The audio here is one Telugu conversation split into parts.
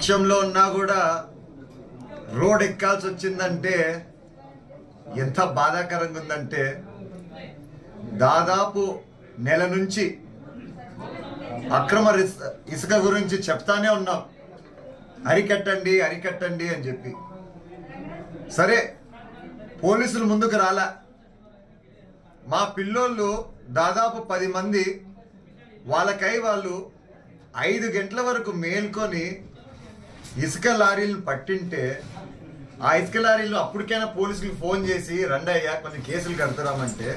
వర్షంలో ఉన్నా కూడా రోడ్ ఎక్కాల్సి వచ్చిందంటే ఎంత బాధాకరంగా ఉందంటే దాదాపు నెల నుంచి అక్రమ రిస్- ఇసుక గురించి చెప్తానే ఉన్నాం అరికట్టండి అరికట్టండి అని చెప్పి సరే పోలీసులు ముందుకు రాలా మా పిల్లోళ్ళు దాదాపు పది మంది వాళ్ళకై వాళ్ళు ఐదు గంటల వరకు మేల్కొని ఇసుక లారీలను పట్టింటే ఆ ఇసుక లారీలు అప్పటికైనా పోలీసులకు ఫోన్ చేసి రండి అయ్యా కొన్ని కేసులు కడుతున్నామంటే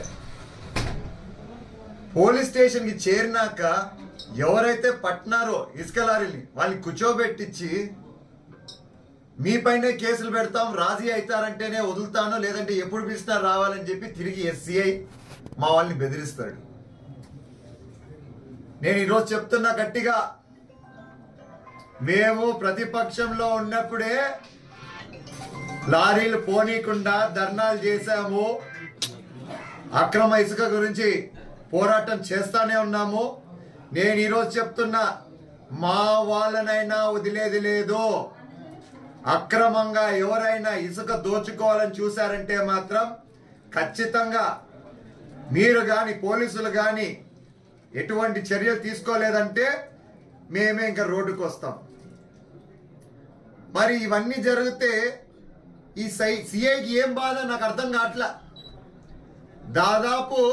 పోలీస్ స్టేషన్కి చేరినాక ఎవరైతే పట్టినారో ఇసుక లారీని వాళ్ళని కూర్చోబెట్టించి మీ పైనే కేసులు పెడతాం రాజీ అవుతారంటేనే వదులుతాను లేదంటే ఎప్పుడు పిలిచినా రావాలని చెప్పి తిరిగి ఎస్సీఐ మా వాళ్ళని బెదిరిస్తాడు నేను ఈరోజు చెప్తున్నా గట్టిగా మేము ప్రతిపక్షంలో ఉన్నప్పుడే లారీలు పోనీకుండా ధర్నాలు చేశాము అక్రమ ఇసుక గురించి పోరాటం చేస్తానే ఉన్నాము నేను ఈరోజు చెప్తున్నా మా వాళ్ళనైనా వదిలేది లేదు అక్రమంగా ఎవరైనా ఇసుక దోచుకోవాలని చూశారంటే మాత్రం ఖచ్చితంగా మీరు కానీ పోలీసులు కానీ ఎటువంటి చర్యలు తీసుకోలేదంటే మేమే ఇంకా రోడ్డుకు వస్తాం మరి ఇవన్నీ జరిగితే ఈ సై సిఐకి ఏం బాధ నాకు అర్థం కావట్లా దాదాపు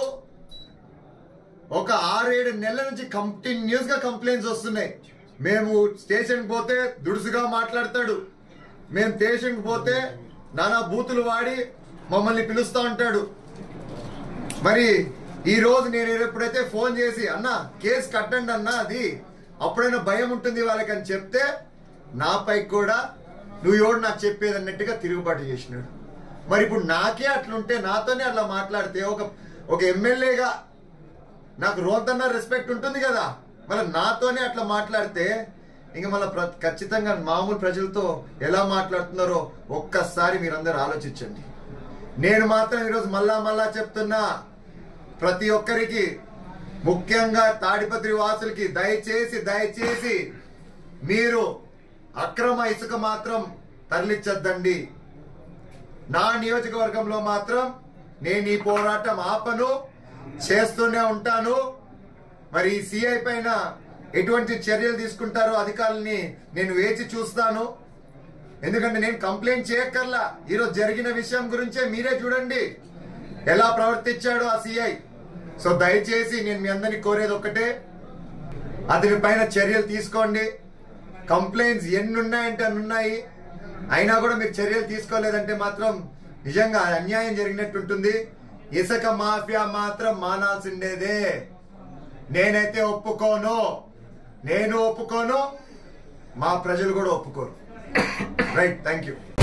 ఒక ఆరేడు నెలల నుంచి కంటిన్యూస్ గా కంప్లైంట్స్ వస్తున్నాయి మేము స్టేషన్ పోతే దుడుసుగా మాట్లాడతాడు మేము స్టేషన్కి పోతే నానా బూతులు వాడి మమ్మల్ని పిలుస్తా ఉంటాడు మరి ఈ రోజు నేను ఎప్పుడైతే ఫోన్ చేసి అన్న కేసు కట్టండి అన్న అది అప్పుడైనా భయం ఉంటుంది వాళ్ళకి అని చెప్తే నాపై కూడా నువ్వు ఎవడు నాకు చెప్పేది అన్నట్టుగా తిరుగుబాటు చేసినాడు మరి ఇప్పుడు నాకే అట్లుంటే నాతోనే అట్లా మాట్లాడితే ఒక ఒక ఎమ్మెల్యేగా నాకు రోద్దన్న రెస్పెక్ట్ ఉంటుంది కదా మళ్ళీ నాతోనే అట్లా మాట్లాడితే ఇంకా మళ్ళీ ప్ర- ఖచ్చితంగా మామూలు ప్రజలతో ఎలా మాట్లాడుతున్నారో ఒక్కసారి మీరందరూ ఆలోచించండి నేను మాత్రం ఈరోజు మళ్ళా మళ్ళా చెప్తున్నా ప్రతి ఒక్కరికి ముఖ్యంగా తాడిపత్రి వాసులకి దయచేసి దయచేసి మీరు అక్రమ ఇసుక మాత్రం తరలించద్దండి నా నియోజకవర్గంలో మాత్రం నేను ఈ పోరాటం ఆపను చేస్తూనే ఉంటాను మరి ఈ సిఐ పైన ఎటువంటి చర్యలు తీసుకుంటారో అధికారుల్ని నేను వేచి చూస్తాను ఎందుకంటే నేను కంప్లైంట్ చేయక్కర్లా ఈరోజు జరిగిన విషయం గురించే మీరే చూడండి ఎలా ప్రవర్తించాడో ఆ సిఐ సో దయచేసి నేను మీ అందరినీ కోరేది ఒకటే అతని పైన చర్యలు తీసుకోండి కంప్లైంట్స్ ఎన్ని ఉన్నాయంటే అన్ని ఉన్నాయి అయినా కూడా మీరు చర్యలు తీసుకోలేదంటే మాత్రం నిజంగా అన్యాయం జరిగినట్టు ఉంటుంది ఇసుక మాఫియా మాత్రం మానాల్సిండేదే నేనైతే ఒప్పుకోను నేను ఒప్పుకోను మా ప్రజలు కూడా ఒప్పుకోరు రైట్ థ్యాంక్ యూ